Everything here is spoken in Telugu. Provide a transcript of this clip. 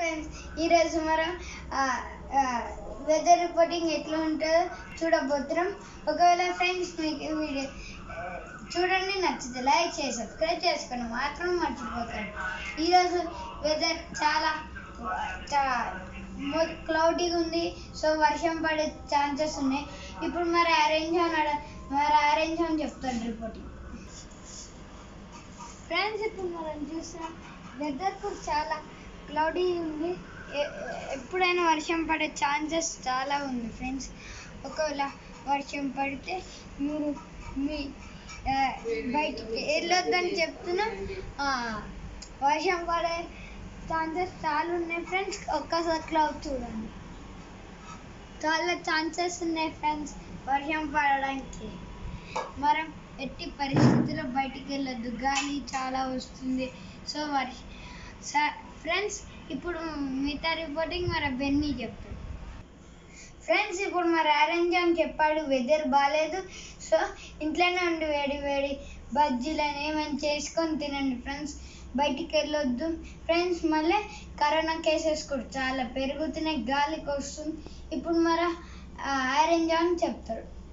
ఫ్రెండ్స్ ఈరోజు మనం వెదర్ రిపోర్టింగ్ ఎట్లా ఉంటుందో చూడబోతున్నాం ఒకవేళ ఫ్రెండ్స్ మీకు ఈ వీడియో ఆ, చూడండి నచ్చితే లైక్ చేసి సబ్స్క్రైబ్ చేసుకొని మాత్రం మర్చిపోతారు ఈరోజు వెదర్ చాలా క్లౌడీగా ఉంది సో వర్షం పడే ఛాన్సెస్ ఉన్నాయి ఇప్పుడు మరి అరేంజ్ అని మరి అరేంజ్ అని చెప్తాను రిపోర్టింగ్ ఫ్రెండ్స్ ఇప్పుడు మనం చూస్తున్నాం వెదర్ కూడా చాలా క్లౌడీ ఉంది ఎ- ఎప్పుడైనా వర్షం పడే ఛాన్సెస్ చాలా ఉంది ఫ్రెండ్స్ ఒకవేళ వర్షం పడితే మీరు మీ ఆ, బయటికి వెళ్ళొద్దని చెప్తున్నాం ఆ, వర్షం పడే ఛాన్సెస్ చాలా ఉన్నాయి ఫ్రెండ్స్ ఒక్కసారి క్లౌడ్ చూడండి చాలా ఛాన్సెస్ ఉన్నాయి ఫ్రెండ్స్ వర్షం పడడానికి మనం ఎట్టి పరిస్థితుల్లో బయటికి వెళ్ళొద్దు గాలి చాలా వస్తుంది సో వర్ష ఫ్రెండ్స్ ఇప్పుడు మిగతా రిపోర్టింగ్ మరి బెన్నీ చెప్తాడు ఫ్రెండ్స్ ఇప్పుడు మరి అరేంజ్ అని చెప్పాడు వెదర్ బాగాలేదు సో ఇంట్లోనే ఉండి వేడి వేడి బజ్జీలని ఏమైనా చేసుకొని తినండి ఫ్రెండ్స్ బయటికి వెళ్ళొద్దు ఫ్రెండ్స్ మళ్ళీ కరోనా కేసెస్ కూడా చాలా పెరుగుతున్నాయి గాలికి వస్తుంది ఇప్పుడు మరి అరేంజ్ అని చెప్తాడు